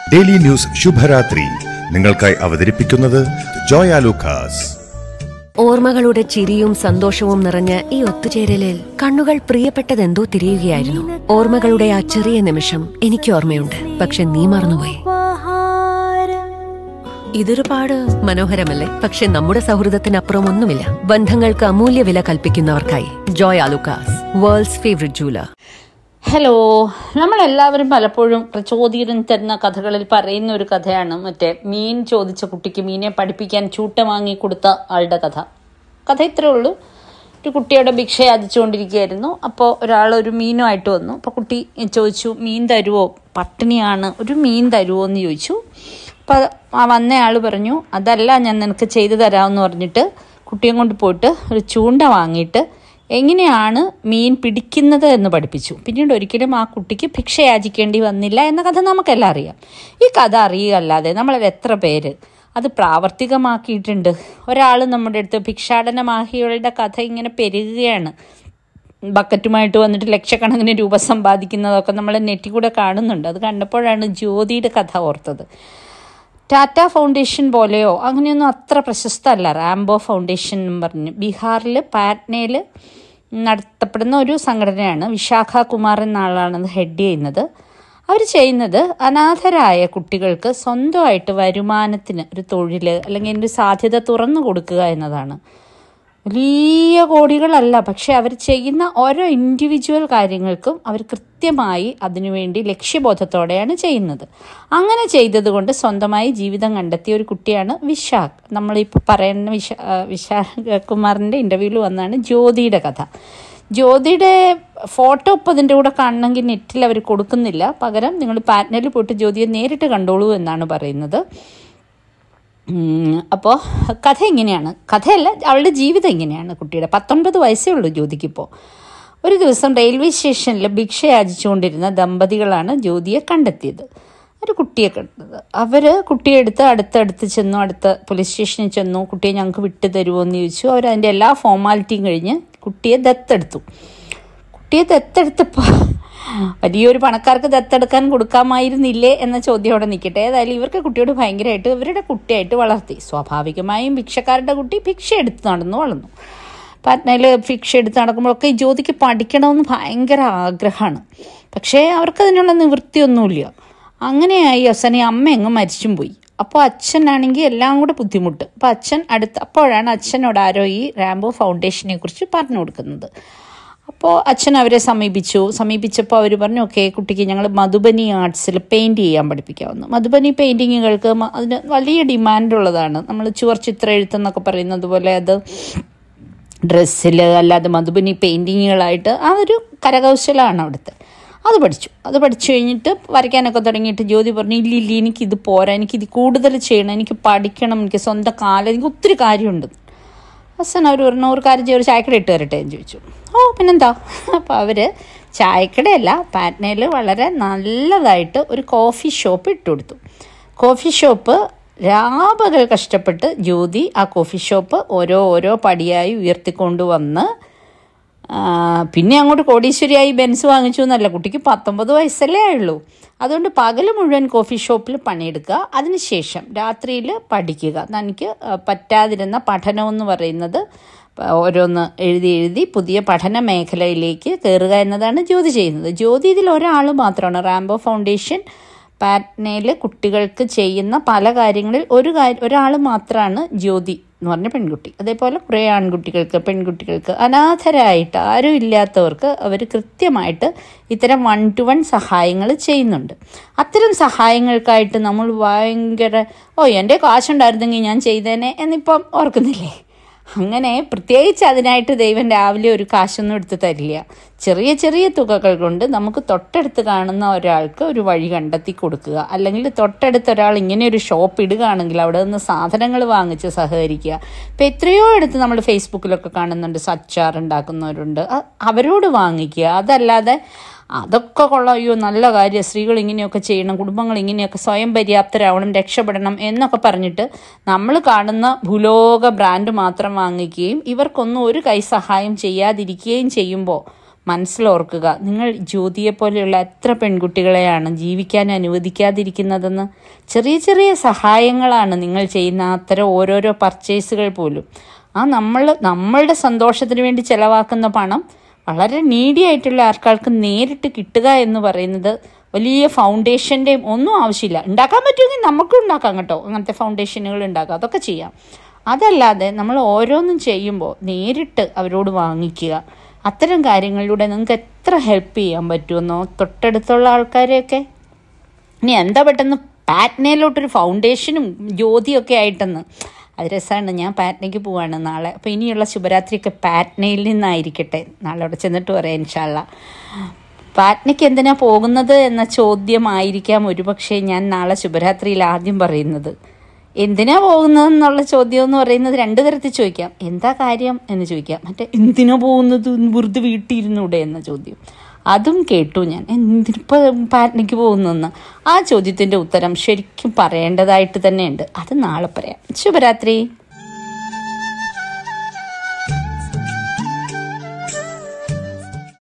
daily news ശുഭരാത്രി നിങ്ങൾക്കായി അവതരിപ്പിക്കുന്നത് ജോയ ലൂക്കാസ് ഓർമ്മകളുടെ ചിരിയും സന്തോഷവും നിറഞ്ഞ ഈ ഒത്തുചേരലിൽ കണ്ണുകൾ പ്രിയപ്പെട്ടതെന്തോ തിരിയുകയായിരുന്നു ഓർമ്മകളുടെ ആ ചെറിയ നിമിഷം എനിക്ക് ഓർമ്മയുണ്ട് പക്ഷെ നീ മറന്നുപോയി ഇതൊരുപാട് മനോഹരമല്ലേ പക്ഷെ നമ്മുടെ സൗഹൃദത്തിനപ്പുറം ഒന്നുമില്ല ബന്ധങ്ങൾക്ക് അമൂല്യ വില കൽപ്പിക്കുന്നവർക്കായി Joy Alukkas world's favourite jeweller hello നമ്മളെല്ലാവരും പലപ്പോഴും പ്രചോദനം തരുന്ന കഥകളിൽ പറയുന്ന ഒരു കഥയാണ് മറ്റേ മീൻ ചോദിച്ച കുട്ടിക്ക് മീനെ പഠിപ്പിക്കാൻ ചൂട്ട വാങ്ങി കൊടുത്ത ആളുടെ കഥ കഥ ഇത്രേ ഉള്ളൂ ഒരു കുട്ടിയുടെ ഭിക്ഷ യാചിച്ചുകൊണ്ടിരിക്കുകയായിരുന്നു അപ്പോൾ ഒരാൾ ഒരു മീനുമായിട്ട് വന്നു അപ്പോൾ കുട്ടി ചോദിച്ചു മീൻ തരുമോ പട്ടിണിയാണ് ഒരു മീൻ തരുമോ എന്ന് ചോദിച്ചു അപ്പോൾ ആ വന്നയാൾ പറഞ്ഞു അതല്ല ഞാൻ നിനക്ക് ചെയ്തു തരാമെന്ന് പറഞ്ഞിട്ട് കുട്ടിയെ കൊണ്ട് പോയിട്ട് ഒരു ചൂണ്ട വാങ്ങിയിട്ട് എങ്ങനെയാണ് മീൻ പിടിക്കുന്നത് എന്ന് പഠിപ്പിച്ചു പിന്നീട് ഒരിക്കലും ആ കുട്ടിക്ക് ഭിക്ഷ യാചിക്കേണ്ടി വന്നില്ല എന്ന കഥ നമുക്കെല്ലാം അറിയാം ഈ കഥ അറിയുകയല്ലാതെ നമ്മളത് എത്ര പേര് അത് പ്രാവർത്തികമാക്കിയിട്ടുണ്ട് ഒരാൾ നമ്മുടെ അടുത്ത് ഭിക്ഷാടനമാഹികളുടെ കഥ ഇങ്ങനെ പെരുകുകയാണ് ബക്കറ്റുമായിട്ട് വന്നിട്ട് ലക്ഷക്കണക്കിന് രൂപ സമ്പാദിക്കുന്നതൊക്കെ നമ്മൾ നെറ്റിൽ കൂടെ കാണുന്നുണ്ട് അത് കണ്ടപ്പോഴാണ് ജ്യോതിയുടെ കഥ ഓർത്തത് ടാറ്റ ഫൗണ്ടേഷൻ പോലെയോ അങ്ങനെയൊന്നും അത്ര പ്രശസ്തമല്ല റാംബോ ഫൗണ്ടേഷൻ എന്നും പറഞ്ഞ് ബീഹാറിൽ പാറ്റ്നയിൽ നടത്തപ്പെടുന്ന ഒരു സംഘടനയാണ് വിശാഖ കുമാർ എന്ന ആളാണ് ഹെഡ് ചെയ്യുന്നത് അവർ ചെയ്യുന്നത് അനാഥരായ കുട്ടികൾക്ക് സ്വന്തമായിട്ട് വരുമാനത്തിന് ഒരു തൊഴിൽ അല്ലെങ്കിൽ ഒരു സാധ്യത തുറന്നു കൊടുക്കുക എന്നതാണ് വലിയ കോടികളല്ല പക്ഷെ അവർ ചെയ്യുന്ന ഓരോ ഇൻഡിവിജ്വൽ കാര്യങ്ങൾക്കും അവർ കൃത്യമായി അതിനുവേണ്ടി ലക്ഷ്യബോധത്തോടെയാണ് ചെയ്യുന്നത് അങ്ങനെ ചെയ്തതുകൊണ്ട് സ്വന്തമായി ജീവിതം കണ്ടെത്തിയ ഒരു കുട്ടിയാണ് വിശാഖ് നമ്മളിപ്പോൾ പറയുന്ന വിശ വിശാഖ് കുമാറിൻ്റെ ഇൻ്റർവ്യൂവിൽ വന്നാണ് ജ്യോതിയുടെ കഥ ജ്യോതിയുടെ ഫോട്ടോ ഇപ്പോൾ അതിൻ്റെ കൂടെ കാണണമെങ്കിൽ നെറ്റിൽ അവർ കൊടുക്കുന്നില്ല പകരം നിങ്ങൾ പാറ്റ്നയിൽ പോയിട്ട് ജ്യോതിയെ നേരിട്ട് കണ്ടോളൂ എന്നാണ് പറയുന്നത് അപ്പോൾ കഥ ഇങ്ങനെയാണ് കഥയല്ല അവളുടെ ജീവിതം ഇങ്ങനെയാണ് കുട്ടിയുടെ പത്തൊൻപത് വയസ്സേ ഉള്ളൂ ജ്യോതിക്കിപ്പോൾ ഒരു ദിവസം റെയിൽവേ സ്റ്റേഷനിൽ ഭിക്ഷ യാചിച്ചുകൊണ്ടിരുന്ന ദമ്പതികളാണ് ജ്യോതിയെ കണ്ടെത്തിയത് ഒരു കുട്ടിയെ കണ്ടത് അവർ കുട്ടിയെ എടുത്ത് അടുത്തടുത്ത് ചെന്നു അടുത്ത പോലീസ് സ്റ്റേഷനിൽ ചെന്നു കുട്ടിയെ ഞങ്ങൾക്ക് വിട്ടു തരുമോ എന്ന് ചോദിച്ചു അവർ അതിൻ്റെ എല്ലാ ഫോർമാലിറ്റിയും കഴിഞ്ഞ് കുട്ടിയെ ദത്തെടുത്തു കുട്ടിയെ ദത്തെടുത്തപ്പോൾ വലിയൊരു പണക്കാർക്ക് ദത്തെടുക്കാൻ കൊടുക്കാമായിരുന്നില്ലേ എന്ന ചോദ്യം അവിടെ നിൽക്കട്ടെ ഏതായാലും ഇവർക്ക് കുട്ടിയോട് ഭയങ്കരമായിട്ട് ഇവരുടെ കുട്ടിയായിട്ട് വളർത്തി സ്വാഭാവികമായും ഭിക്ഷക്കാരുടെ കുട്ടി ഭിക്ഷ എടുത്ത് നടന്നു വളർന്നു പാറ്റ്നയിൽ ഭിക്ഷ എടുത്ത് നടക്കുമ്പോഴൊക്കെ ഈ ജ്യോതിക്ക് പഠിക്കണമെന്ന് ഭയങ്കര ആഗ്രഹമാണ് പക്ഷേ അവർക്കതിനുള്ള നിവൃത്തിയൊന്നുമില്ല അങ്ങനെയായി അവസാനം അമ്മ എങ്ങും മരിച്ചും പോയി അപ്പോൾ അച്ഛനാണെങ്കിൽ എല്ലാം കൂടെ ബുദ്ധിമുട്ട് അപ്പോൾ അച്ഛൻ അടുത്ത് അപ്പോഴാണ് അച്ഛനോട് ആരോ ഈ റാംബോ ഫൗണ്ടേഷനെ കുറിച്ച് പറഞ്ഞു കൊടുക്കുന്നത് അപ്പോൾ അച്ഛൻ അവരെ സമീപിച്ചു സമീപിച്ചപ്പോൾ അവർ പറഞ്ഞു ഓക്കെ കുട്ടിക്ക് ഞങ്ങൾ മധുബനി ആർട്സിൽ പെയിൻറ് ചെയ്യാൻ പഠിപ്പിക്കാവുന്നു മധുബനി പെയിൻറ്റിങ്ങുകൾക്ക് അതിന് വലിയ ഡിമാൻഡുള്ളതാണ് നമ്മൾ ചുവർ ചിത്ര എഴുത്തെന്നൊക്കെ പറയുന്നത് പോലെ അത് ഡ്രസ്സിൽ അല്ലാതെ മധുബനി പെയിൻറ്റിങ്ങുകളായിട്ട് ആ ഒരു കരകൗശലമാണ് അവിടുത്തെ അത് പഠിച്ചു അത് പഠിച്ചു കഴിഞ്ഞിട്ട് വരയ്ക്കാനൊക്കെ തുടങ്ങിയിട്ട് ജ്യോതി പറഞ്ഞു ഇല്ല ഇല്ല എനിക്കിത് പോരാ എനിക്കിത് കൂടുതൽ ചെയ്യണം എനിക്ക് പഠിക്കണം എനിക്ക് സ്വന്തം കാലം എനിക്ക് ഒത്തിരി കാര്യമുണ്ട് ഹസൻ അവർ പറഞ്ഞു ഒരു കാര്യം ചെയ്യും ഒരു ചായക്കട ഇട്ട് തരട്ടെ എന്ന് ചോദിച്ചു ഓ പിന്നെന്താ അപ്പോൾ അവർ ചായക്കടയല്ല പാറ്റ്നയിൽ വളരെ നല്ലതായിട്ട് ഒരു കോഫി ഷോപ്പ് ഇട്ട് കൊടുത്തു കോഫി ഷോപ്പ് രാപകൽ കഷ്ടപ്പെട്ട് ജ്യോതി ആ കോഫി ഷോപ്പ് ഓരോ ഓരോ പടിയായി ഉയർത്തിക്കൊണ്ടുവന്ന് പിന്നെ അങ്ങോട്ട് കോടീശ്വരിയായി ബെൻസ് വാങ്ങിച്ചു എന്നല്ല കുട്ടിക്ക് പത്തൊമ്പത് വയസ്സല്ലേ ആയുള്ളൂ അതുകൊണ്ട് പകൽ മുഴുവൻ കോഫി ഷോപ്പിൽ പണിയെടുക്കുക അതിനുശേഷം രാത്രിയിൽ പഠിക്കുക തനിക്ക് പറ്റാതിരുന്ന പഠനം എന്ന് പറയുന്നത് ഓരോന്ന് എഴുതി എഴുതി പുതിയ പഠന മേഖലയിലേക്ക് കയറുക എന്നതാണ് ജ്യോതി ചെയ്യുന്നത് ജ്യോതി ഇതിൽ ഒരാൾ മാത്രമാണ് റാംബോ ഫൗണ്ടേഷൻ പാറ്റ്നയിൽ കുട്ടികൾക്ക് ചെയ്യുന്ന പല കാര്യങ്ങളിൽ ഒരു കാര്യം ഒരാൾ മാത്രമാണ് ജ്യോതി എന്ന് പറഞ്ഞ പെൺകുട്ടി അതേപോലെ കുറേ ആൺകുട്ടികൾക്ക് പെൺകുട്ടികൾക്ക് അനാഥരായിട്ട് ആരും ഇല്ലാത്തവർക്ക് അവർ കൃത്യമായിട്ട് ഇത്തരം വൺ ടു വൺ സഹായങ്ങൾ ചെയ്യുന്നുണ്ട് അത്തരം സഹായങ്ങൾക്കായിട്ട് നമ്മൾ ഭയങ്കര ഓ എൻ്റെ കാശുണ്ടായിരുന്നെങ്കിൽ ഞാൻ ചെയ്തേനെ എന്നിപ്പം ഓർക്കുന്നില്ലേ അങ്ങനെ പ്രത്യേകിച്ച് അതിനായിട്ട് ദൈവം രാവിലെ ഒരു കാശൊന്നും എടുത്ത് തരില്ല ചെറിയ ചെറിയ തുകകൾ കൊണ്ട് നമുക്ക് തൊട്ടടുത്ത് കാണുന്ന ഒരാൾക്ക് ഒരു വഴി കണ്ടെത്തി കൊടുക്കുക അല്ലെങ്കിൽ തൊട്ടടുത്ത് ഒരാൾ ഇങ്ങനെ ഒരു ഷോപ്പ് ഇടുകയാണെങ്കിൽ അവിടെ നിന്ന് സാധനങ്ങൾ വാങ്ങിച്ച് സഹകരിക്കുക ഇപ്പം എത്രയോ അടുത്ത് നമ്മൾ ഫേസ്ബുക്കിലൊക്കെ കാണുന്നുണ്ട് സച്ചാർ ഉണ്ടാക്കുന്നവരുണ്ട് അവരോട് വാങ്ങിക്കുക അതല്ലാതെ അതൊക്കെ കൊള്ളാം അയ്യോ നല്ല കാര്യം സ്ത്രീകൾ ഇങ്ങനെയൊക്കെ ചെയ്യണം കുടുംബങ്ങൾ ഇങ്ങനെയൊക്കെ സ്വയം പര്യാപ്തരാവണം രക്ഷപ്പെടണം എന്നൊക്കെ പറഞ്ഞിട്ട് നമ്മൾ കാണുന്ന ഭൂലോക ബ്രാൻഡ് മാത്രം വാങ്ങിക്കുകയും ഇവർക്കൊന്നും ഒരു കൈ സഹായം ചെയ്യാതിരിക്കുകയും ചെയ്യുമ്പോൾ മനസ്സിലോർക്കുക നിങ്ങൾ ജ്യോതിയെ പോലെയുള്ള എത്ര പെൺകുട്ടികളെയാണ് ജീവിക്കാൻ അനുവദിക്കാതിരിക്കുന്നതെന്ന് ചെറിയ ചെറിയ സഹായങ്ങളാണ് നിങ്ങൾ ചെയ്യുന്ന അത്തരം ഓരോരോ പർച്ചേസുകൾ പോലും ആ നമ്മൾ നമ്മളുടെ സന്തോഷത്തിന് വേണ്ടി ചെലവാക്കുന്ന പണം വളരെ നീഡി ആയിട്ടുള്ള ആൾക്കാർക്ക് നേരിട്ട് കിട്ടുക എന്ന് പറയുന്നത് വലിയ ഫൗണ്ടേഷൻ്റെയും ഒന്നും ആവശ്യമില്ല ഉണ്ടാക്കാൻ പറ്റുമെങ്കിൽ നമുക്കും ഉണ്ടാക്കാം കേട്ടോ അങ്ങനത്തെ ഫൗണ്ടേഷനുകൾ ഉണ്ടാക്കാം അതൊക്കെ ചെയ്യാം അതല്ലാതെ നമ്മൾ ഓരോന്നും ചെയ്യുമ്പോൾ നേരിട്ട് അവരോട് വാങ്ങിക്കുക അത്തരം കാര്യങ്ങളിലൂടെ നിങ്ങൾക്ക് എത്ര ഹെൽപ്പ് ചെയ്യാൻ പറ്റുമെന്നോ തൊട്ടടുത്തുള്ള ആൾക്കാരെയൊക്കെ ഇനി എന്താ പെട്ടെന്ന് പാറ്റ്നയിലോട്ടൊരു ഫൗണ്ടേഷനും ജ്യോതിയൊക്കെ ആയിട്ടെന്ന് അത് രസമാണ് ഞാൻ പാറ്റ്നയ്ക്ക് പോവാണ് നാളെ അപ്പോൾ ഇനിയുള്ള ശുഭരാത്രിയൊക്കെ പാറ്റ്നയിൽ നിന്നായിരിക്കട്ടെ നാളെ അവിടെ ചെന്നിട്ട് പറയാം ഇൻഷാല്ല പാറ്റ്നയ്ക്ക് എന്തിനാ പോകുന്നത് എന്ന ചോദ്യമായിരിക്കാം ഒരുപക്ഷെ ഞാൻ നാളെ ശുഭരാത്രിയിൽ ആദ്യം പറയുന്നത് എന്തിനാ പോകുന്നത് എന്നുള്ള ചോദ്യം എന്ന് പറയുന്നത് രണ്ട് തരത്തിൽ ചോദിക്കാം എന്താ കാര്യം എന്ന് ചോദിക്കാം മറ്റേ എന്തിനാ പോകുന്നത് വെറുതെ വീട്ടിലിരുന്നൂടെ എന്ന ചോദ്യം അതും കേട്ടു ഞാൻ എന്തിനിപ്പോൾ പാറ്റ്നയ്ക്ക് പോകുന്നതെന്ന് ആ ചോദ്യത്തിൻ്റെ ഉത്തരം ശരിക്കും പറയേണ്ടതായിട്ട് തന്നെയുണ്ട് അത് നാളെ പറയാം ശുഭരാത്രി